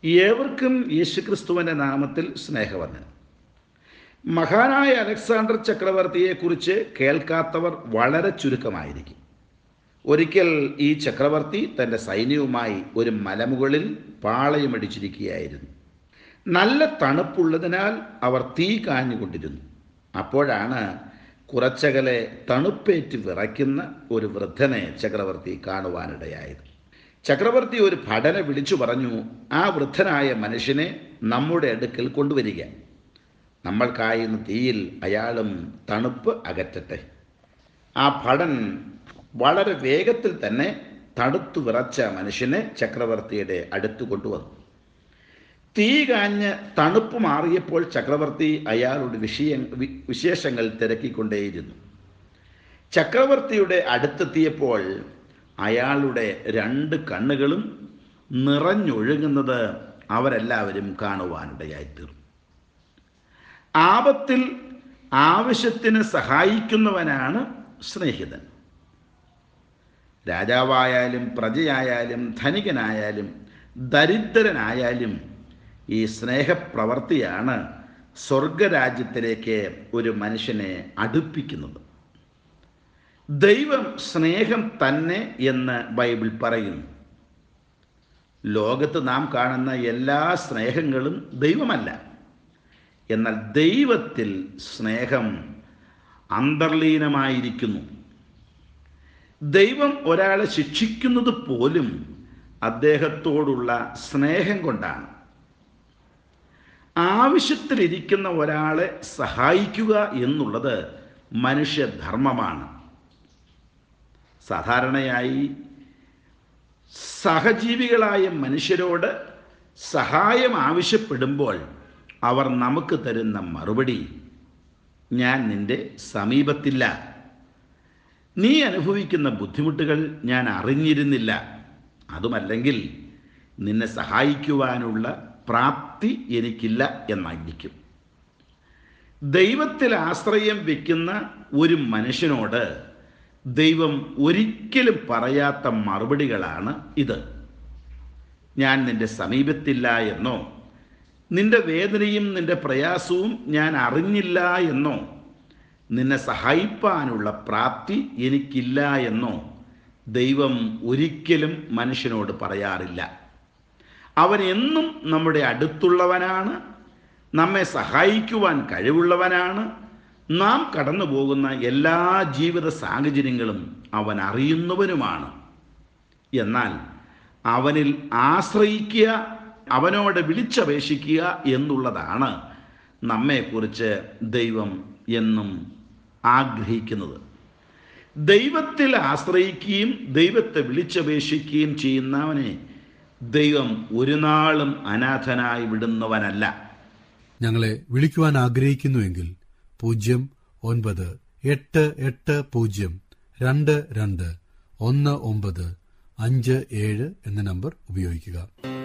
ഏവർക്കും യേശുക്രിസ്തുവിൻ്റെ നാമത്തിൽ സ്നേഹവന്ദനം മഹാനായ അലക്സാണ്ടർ ചക്രവർത്തിയെക്കുറിച്ച് കേൾക്കാത്തവർ വളരെ ചുരുക്കമായിരിക്കും ഒരിക്കൽ ഈ ചക്രവർത്തി തൻ്റെ സൈന്യവുമായി ഒരു മലമുകളിൽ പാളയമടിച്ചിരിക്കുകയായിരുന്നു നല്ല തണുപ്പുള്ളതിനാൽ അവർ തീ കാഞ്ഞുകൊണ്ടിരുന്നു അപ്പോഴാണ് കുറച്ചകലെ തണുപ്പേറ്റ് വിറയ്ക്കുന്ന ഒരു വൃദ്ധനെ ചക്രവർത്തി കാണുവാനിടയായത് ചക്രവർത്തി ഒരു ഭടനെ വിളിച്ചു പറഞ്ഞു ആ വൃദ്ധനായ മനുഷ്യനെ നമ്മുടെ അടുക്കൽ കൊണ്ടുവരിക നമ്മൾ കായുന്ന തീയിൽ അയാളും തണുപ്പ് അകറ്റട്ടെ ആ ഭടൻ വളരെ വേഗത്തിൽ തന്നെ തണുത്തു വിറച്ച മനുഷ്യനെ ചക്രവർത്തിയുടെ അടുത്ത് കൊണ്ടുവന്നു തീ കാഞ്ഞ് തണുപ്പ് മാറിയപ്പോൾ ചക്രവർത്തി അയാളുടെ വിഷയ വിശേഷങ്ങൾ തിരക്കിക്കൊണ്ടേയിരുന്നു ചക്രവർത്തിയുടെ അടുത്തെത്തിയപ്പോൾ അയാളുടെ രണ്ട് കണ്ണുകളും നിറഞ്ഞൊഴുകുന്നത് അവരെല്ലാവരും കാണുവാനിടയായിത്തീർന്നു ആപത്തിൽ ആവശ്യത്തിന് സഹായിക്കുന്നവനാണ് സ്നേഹിതൻ രാജാവായാലും പ്രജയായാലും ധനികനായാലും ദരിദ്രനായാലും ഈ സ്നേഹപ്രവർത്തിയാണ് സ്വർഗരാജ്യത്തിലേക്ക് ഒരു മനുഷ്യനെ അടുപ്പിക്കുന്നത് ദൈവം സ്നേഹം തന്നെ എന്ന് ബൈബിൾ പറയുന്നു ലോകത്ത് നാം കാണുന്ന എല്ലാ സ്നേഹങ്ങളും ദൈവമല്ല എന്നാൽ ദൈവത്തിൽ സ്നേഹം അന്തർലീനമായിരിക്കുന്നു ദൈവം ഒരാളെ ശിക്ഷിക്കുന്നത് പോലും അദ്ദേഹത്തോടുള്ള സ്നേഹം കൊണ്ടാണ് ആവശ്യത്തിലിരിക്കുന്ന ഒരാളെ സഹായിക്കുക എന്നുള്ളത് മനുഷ്യധർമ്മമാണ് സാധാരണയായി സഹജീവികളായ മനുഷ്യരോട് സഹായം ആവശ്യപ്പെടുമ്പോൾ അവർ നമുക്ക് തരുന്ന മറുപടി ഞാൻ നിന്റെ സമീപത്തില്ല നീ അനുഭവിക്കുന്ന ബുദ്ധിമുട്ടുകൾ ഞാൻ അറിഞ്ഞിരുന്നില്ല അതുമല്ലെങ്കിൽ നിന്നെ സഹായിക്കുവാനുള്ള പ്രാപ്തി എനിക്കില്ല എന്നായിരിക്കും ദൈവത്തിൽ ആശ്രയം വയ്ക്കുന്ന ഒരു മനുഷ്യനോട് ദൈവം ഒരിക്കലും പറയാത്ത മറുപടികളാണ് ഇത് ഞാൻ നിന്റെ സമീപത്തില്ല എന്നോ നിന്റെ വേദനയും നിന്റെ പ്രയാസവും ഞാൻ അറിഞ്ഞില്ല എന്നോ നിന്നെ സഹായിപ്പാനുള്ള പ്രാപ്തി എനിക്കില്ല എന്നോ ദൈവം ഒരിക്കലും മനുഷ്യനോട് പറയാറില്ല അവൻ എന്നും നമ്മുടെ അടുത്തുള്ളവനാണ് നമ്മെ സഹായിക്കുവാൻ കഴിവുള്ളവനാണ് നാം കടന്നു പോകുന്ന എല്ലാ ജീവിത സാഹചര്യങ്ങളും അവൻ അറിയുന്നവനുമാണ് എന്നാൽ അവനിൽ ആശ്രയിക്കുക അവനോട് വിളിച്ചപേക്ഷിക്കുക എന്നുള്ളതാണ് നമ്മെക്കുറിച്ച് ദൈവം എന്നും ആഗ്രഹിക്കുന്നത് ദൈവത്തിൽ ആശ്രയിക്കുകയും ദൈവത്തെ വിളിച്ചപേക്ഷിക്കുകയും ചെയ്യുന്നവനെ ദൈവം ഒരു നാളും അനാഥനായി വിടുന്നവനല്ല ഞങ്ങളെ വിളിക്കുവാൻ ആഗ്രഹിക്കുന്നുവെങ്കിൽ പൂജ്യം ഒൻപത് എട്ട് എട്ട് പൂജ്യം രണ്ട് രണ്ട് ഒന്ന് ഒമ്പത് അഞ്ച് ഏഴ് എന്ന നമ്പർ ഉപയോഗിക്കുക